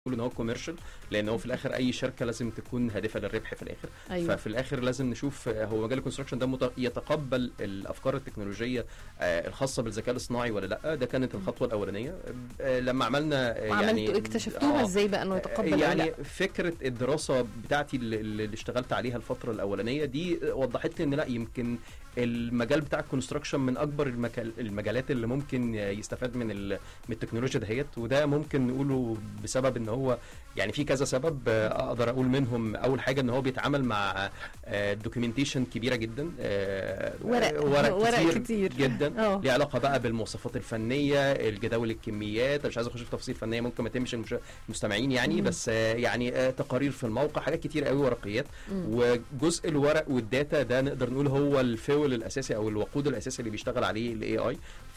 ان هو كوميرشال لان هو في الاخر اي شركه لازم تكون هادفه للربح في الاخر ايوه ففي الاخر لازم نشوف آه، هو مجال الكونستراكشن ده مت- يتقبل الافكار التكنولوجيه آه، الخاصه بالذكاء الاصطناعي ولا لا ده كانت الخطوه الاولانيه آه، لما عملنا آه، وعملتوا يعني اكتشفتوها آه، ازاي بقى انه يتقبل ولا يعني لا فكره الدراسه بتاعتي اللي, اللي اشتغلت عليها الفتره الاولانيه دي وضحت لي ان لا يمكن المجال بتاع الكونستراكشن من اكبر المكال- المجالات اللي ممكن يستفاد من ال- من التكنولوجيا دهيت وده ممكن نقوله بسبب ان هو يعني في كذا سبب آه، اقدر اقول منهم اول حاجه ان هو بيتعامل مع دوكيومنتيشن كبيره جدا آه، ورق ورق, ورق كتير, كتير. جدا اه ليه علاقه بقى بالمواصفات الفنيه الجداول الكميات أنا مش عايز اخش في تفاصيل فنيه ممكن ما تهمش المش- المستمعين يعني مم. بس آه، يعني آه، تقارير في الموقع حاجات كتير قوي ورقيات مم. وجزء الورق والداتا ده نقدر نقول هو الفيول الاساسي او الوقود الاساسي اللي بيشتغل عليه الاي اي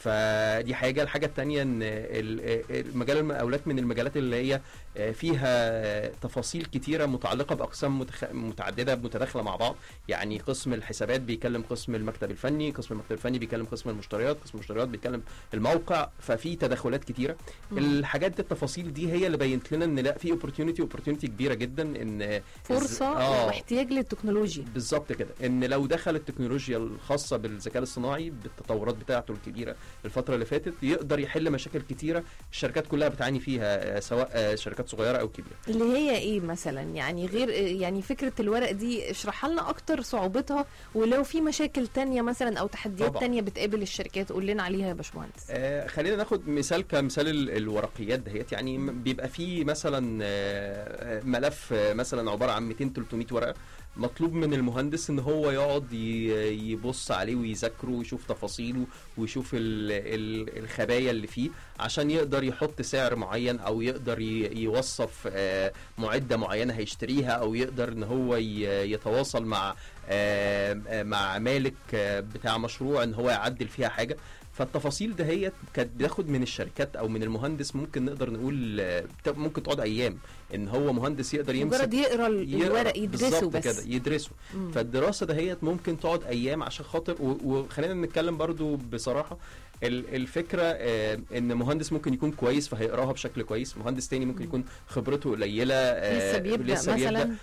فدي حاجه الحاجه الثانيه ان ال- المجال المقاولات من المجالات اللي هي آه، فيها تفاصيل كتيره متعلقه باقسام متخ... متعدده متداخله مع بعض يعني قسم الحسابات بيكلم قسم المكتب الفني قسم المكتب الفني بيكلم قسم المشتريات قسم المشتريات بيكلم الموقع ففي تداخلات كتيره مم. الحاجات دي التفاصيل دي هي اللي بينت لنا ان لا في اوبورتيونيتي اوبورتيونيتي كبيره جدا ان فرصه آه. واحتياج للتكنولوجيا بالظبط كده ان لو دخل التكنولوجيا الخاصه بالذكاء الاصطناعي بالتطورات بتاعته الكبيره الفتره اللي فاتت يقدر يحل مشاكل كتيره الشركات كلها بتعاني فيها آه، سواء آه، شركات صغيره او كبيره اللي هي ايه مثلا يعني غير يعني فكره الورق دي اشرحها لنا اكتر صعوبتها ولو في مشاكل تانية مثلا او تحديات طبعا. تانية بتقابل الشركات قول لنا عليها يا باشمهندس آه خلينا ناخد مثال كمثال ال- الورقيات دهيت يعني م- بيبقى فيه مثلا آه، آه، ملف آه، مثلا عباره عن 200 300 ورقه مطلوب من المهندس ان هو يقعد ي- يبص عليه ويذاكره ويشوف تفاصيله ويشوف ال ال الخبايا اللي فيه عشان يقدر يحط سعر معين او يقدر ي- يوصف آه، معده معينه هيشتريها او يقدر ان هو ي- يتواصل مع آه، آه، مع مالك آه، بتاع مشروع ان هو يعدل فيها حاجه فالتفاصيل دهيت كانت بتاخد من الشركات او من المهندس ممكن نقدر نقول آه، بت- ممكن تقعد ايام ان هو مهندس يقدر يمسك مجرد يقرا ال- يقرأ الورق يدرسه بالظبط بس كده يدرسه مم. فالدراسه دهيت ممكن تقعد ايام عشان خاطر و- وخلينا نتكلم برضو بصراحه ال- الفكره آه، ان مهندس ممكن يكون كويس فهيقراها بشكل كويس مهندس تاني ممكن مم. يكون خبرته قليله آه، لسه بيبدا لسه بيبدأ مثلا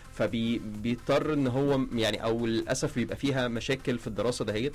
فبيضطر ان هو م- يعني او للاسف بيبقى فيها مشاكل في الدراسه دهيت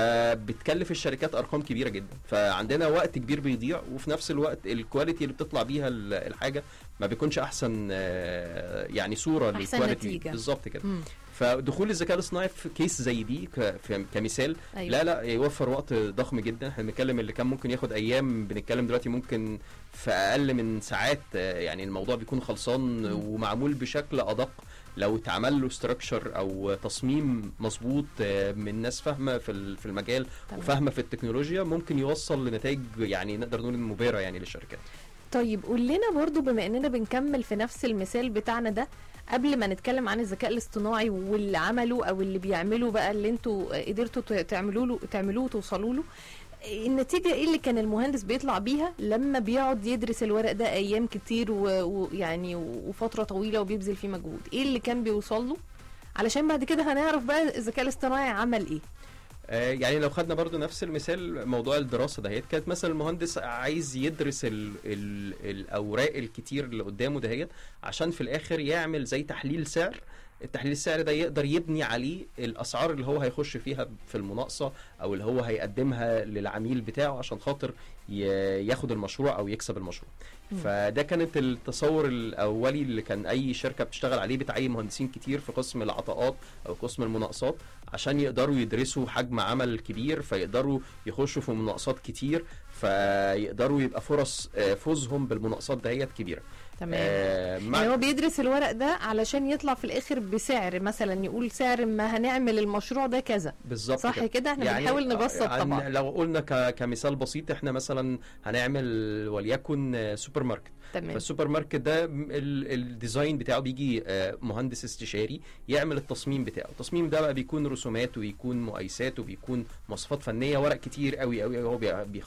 فبتكلف الشركات ارقام كبيره جدا فعندنا وقت كبير بيضيع وفي نفس الوقت الكواليتي اللي بتطلع بيها ال- الحاجه ما بيكونش احسن آه، يعني صوره أحسن للكواليتي نتيجة. بالظبط كده مم. فدخول الذكاء الاصطناعي في كيس زي دي ك- في- كمثال أيوة. لا لا يوفر وقت ضخم جدا احنا بنتكلم اللي كان ممكن ياخد ايام بنتكلم دلوقتي ممكن في اقل من ساعات آه، يعني الموضوع بيكون خلصان مم. ومعمول بشكل ادق لو اتعمل له ستراكشر او تصميم مظبوط آه، من ناس فاهمه في ال- في المجال تمام. وفاهمه في التكنولوجيا ممكن يوصل لنتائج يعني نقدر نقول مبهره يعني للشركات طيب قول لنا برضو بما اننا بنكمل في نفس المثال بتاعنا ده قبل ما نتكلم عن الذكاء الاصطناعي واللي عمله او اللي بيعملوا بقى اللي انتوا قدرتوا ت- تعملوا له تعملوه وتوصلوا له النتيجة ايه اللي كان المهندس بيطلع بيها لما بيقعد يدرس الورق ده ايام كتير و- ويعني وفترة طويلة وبيبذل فيه مجهود ايه اللي كان بيوصل له علشان بعد كده هنعرف بقى الذكاء الاصطناعي عمل ايه آه، يعني لو خدنا برضو نفس المثال موضوع الدراسه دهيت كانت مثلا المهندس عايز يدرس ال ال الاوراق الكتير اللي قدامه دهيت عشان في الاخر يعمل زي تحليل سعر التحليل السعر ده يقدر يبني عليه الاسعار اللي هو هيخش فيها في المناقصه او اللي هو هيقدمها للعميل بتاعه عشان خاطر ي- ياخد المشروع او يكسب المشروع مم. فده كانت التصور الاولي اللي كان اي شركه بتشتغل عليه بتعين مهندسين كتير في قسم العطاءات او قسم المناقصات عشان يقدروا يدرسوا حجم عمل كبير فيقدروا يخشوا في مناقصات كتير فيقدروا يبقى فرص آه، فوزهم بالمناقصات دهيت كبيره تمام آه، مع يعني هو بيدرس الورق ده علشان يطلع في الاخر بسعر مثلا يقول سعر ما هنعمل المشروع ده كذا بالظبط صح كده احنا بنحاول نبسط عن- طبعا لو قلنا ك- كمثال بسيط احنا مثلا هنعمل وليكن آه، سوبر ماركت تمام فالسوبر ماركت ده م- ال- الديزاين بتاعه بيجي آه، مهندس استشاري يعمل التصميم بتاعه التصميم ده بقى بيكون رسومات ويكون مقايسات وبيكون مواصفات فنيه ورق كتير قوي قوي هو بي- بيخلصه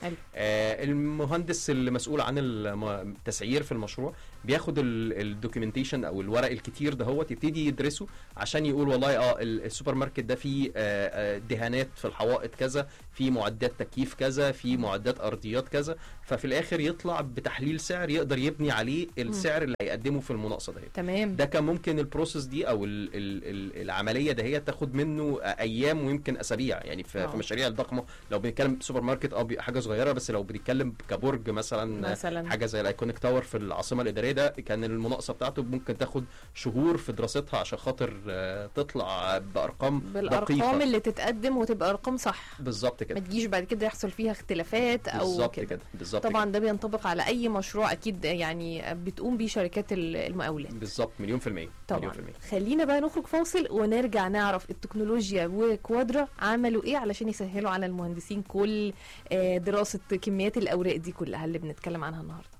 حلو آه، المهندس اللي مسؤول عن الم- التسعير في المشروع بياخد الدوكيومنتيشن او الورق الكتير ده هو يبتدي يدرسه عشان يقول والله اه ال- السوبر ماركت ده فيه آه، آه، دهانات في الحوائط كذا في معدات تكييف كذا في معدات ارضيات كذا ففي الاخر يطلع بتحليل سعر يقدر يبني عليه السعر اللي هيقدمه في المناقصه ديت تمام ده كان ممكن البروسيس دي او ال ال ال العمليه ده هي تاخد منه ايام ويمكن اسابيع يعني في, آه. في مشاريع الضخمه لو بنتكلم سوبر ماركت اه بيبقى حاجه صغيره بس لو بنتكلم كبرج مثلا مثلا حاجه زي الايكونيك تاور في العاصمه الاداريه ده كان المناقصه بتاعته ممكن تاخد شهور في دراستها عشان خاطر آه، تطلع بارقام بالارقام دقيقه اللي تتقدم وتبقى ارقام صح بالظبط ما كده تجيش بعد كده يحصل فيها اختلافات او بالظبط كده كده بالظبط طبعا ده بينطبق على اي مشروع اكيد يعني بتقوم بيه شركات ال- المقاولات كده. بالظبط مليون في المية مليون طبعا في المية خلينا بقى نخرج فاصل ونرجع نعرف التكنولوجيا وكوادرا عملوا ايه علشان يسهلوا على المهندسين كل آه، دراسة كميات الاوراق دي كلها اللي بنتكلم عنها النهارده